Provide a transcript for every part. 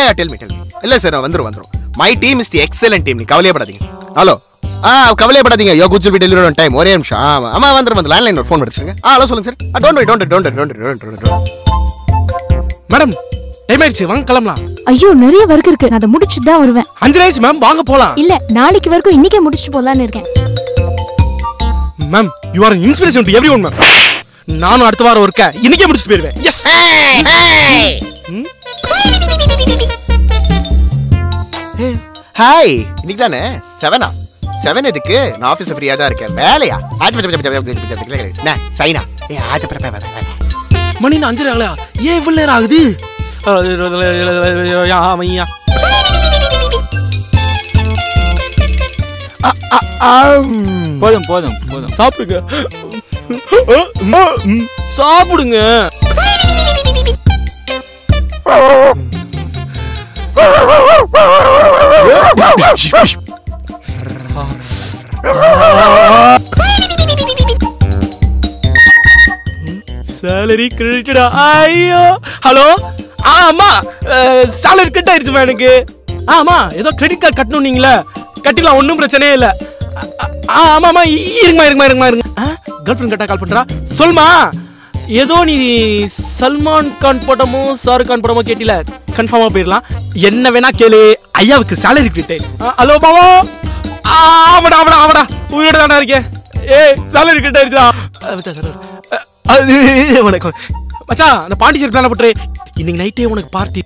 யா tell me tell me இல்ல sir வந்துரும் வந்துரும் my team is the excellent team நீ கவலையப்படாதீங்க ஹலோ ஆ கவலையப்படாதீங்க yo could be delivery on time ஒரே நிமிஷம் ஆமா ஆமா வந்துரும் வந்து லேண்ட்லைன் ஒரு ஃபோன் படிச்சுங்க ஆ ஹலோ சொல்லுங்க sir don't worry don't don't don't don't don't madam time ஆயிடுச்சு வாங்க கிளம்பலாம் ஐயோ நிறைய ஒர்க் இருக்கு நான் அதை முடிச்சுட்டு தான் வருவேன் அஞ்சு ஆயிடுச்சு மேம் வாங்க போலாம் இல்ல நாளைக்கு வரைக்கும் இன்னைக்கே முடிச்சுட்டு போலான்னு இருக்கேன் ma'am you are inspiration to everyone ma'am நானும் அடுத்த வாரம் ஒர்க்க இன்னைக்கே முடிச்சுட்டு போயிருவேன் எஸ் ஹாய் இன்னைக்கு தானே செவனா செவன் எதுக்கு நான் ஆஃபீஸ்ல ஃப்ரீயா தான் இருக்கேன் வேலையா ஆச்சு பச்சை பச்சை பச்சை பச்சை பச்சை பச்சை பச்சை சைனா ஏ ஆச்சு பச்சை பச்சை பச்சை மணி நான் அஞ்சரை ஆகலையா ஏன் இவ்வளவு நேரம் ஆகுது ஆமையா போதும் போதும் போதும் சாப்பிடுங்க சாப்பிடுங்க சேலரி கிரெடிட்டடா ஐயோ ஹலோ ஆ அம்மா சேலரி கட் ஆயிருச்சுமா எனக்கு ஆ அம்மா ஏதோ கிரெடிட் கார்டு கட்டணும் நீங்களே கட்டிடலாம் ஒன்றும் பிரச்சனையே இல்லை ஆ ஆமாம்மா இருங்கம்மா இருங்கம்மா இருங்கம்மா இருங்க கேர்ள் ஃப்ரெண்ட் கட்டா கால் பண்றா சொல்மா ஏதோ நீ சல்மான் கான் படமோ ஷாருக் கான் படமோ கேட்டில கன்ஃபார்மா போயிடலாம் என்ன வேணா கேளு ஐயாவுக்கு சேலரி டீடைல் ஹலோ பாவா ஆமாடா ஆமாடா ஆமாடா உயிரோட தானே இருக்கேன் ஏய் சேலரி கிட்ட ஆயிடுச்சா மச்சான் salary. அஹ், அது வணக்கம் மச்சான் அந்த பாண்டிச்சேரி பிளான போட்டுரு இன்னைக்கு நைட்டே உனக்கு பார்ட்டி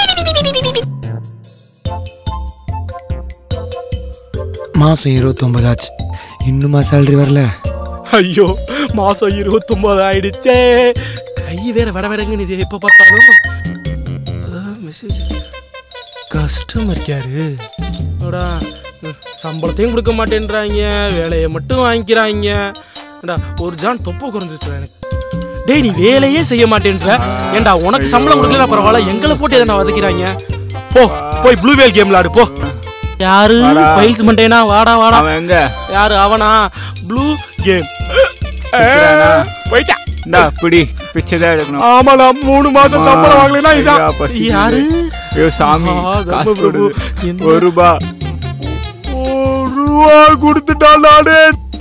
மாசம் இருபத்தொன்பது ஆச்சு இன்னுமா சேலரி வரல ஐயோ மாசம் இருபத்தொன்பது ஆயிடுச்சே கை வேற வட வடங்குன்னு இது எப்ப பார்த்தாலும் மெசேஜ் கஸ்டமர் கேரு அடா ம், சம்பளத்தையும் கொடுக்க மாட்டேன்றாங்க வேலையை மட்டும் வாங்கிக்கிறாங்க அடா ஒரு ஜான் தொப்பை குறைஞ்சிச்சு எனக்கு டேய் நீ வேலையே செய்ய மாட்டேன்ற ஏன்டா உனக்கு சம்பளம் கொடுக்கல பரவாயில்ல எங்களை போட்டு எதனா வதக்கிறாங்க போ போய் ப்ளூ வேல் கேம் விளாடு போ யாரு ஃபைல்ஸ் மண்டேனா வாடா வாடா அவன் எங்க யாரு அவனா ப்ளூ கேம் போயிட்டா இந்தா பிடி பிச்சை தான் எடுக்கணும் ஆமாடா மூணு மாசம் சம்பளம் வாங்கலைன்னா ஐயா, இதான் பசிக்குது. யாரு ஐயோ சாமி ஆ, காசு தர்ம பிரபு. கொடுது என்ன? ஒரு ரூபா ஒரு ரூபா கொடுத்துட்டான் நானே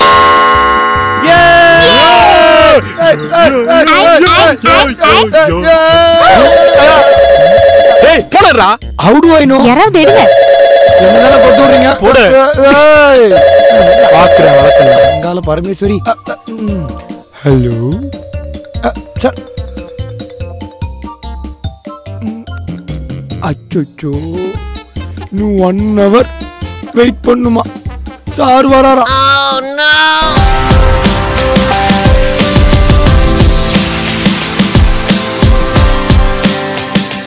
ஏய் போடா ஹவு டு ஐ நோ யாராவது எடுங்க என்னதானே கொண்டு விடுறீங்க போடு. பாக்குறேன் வளர்க்கலாம் அங்கால பரமேஸ்வரி ஹலோ சார் அச்சோ இன்னும் ஒன் ஹவர் வெயிட் பண்ணுமா சார் வராரா Oh no!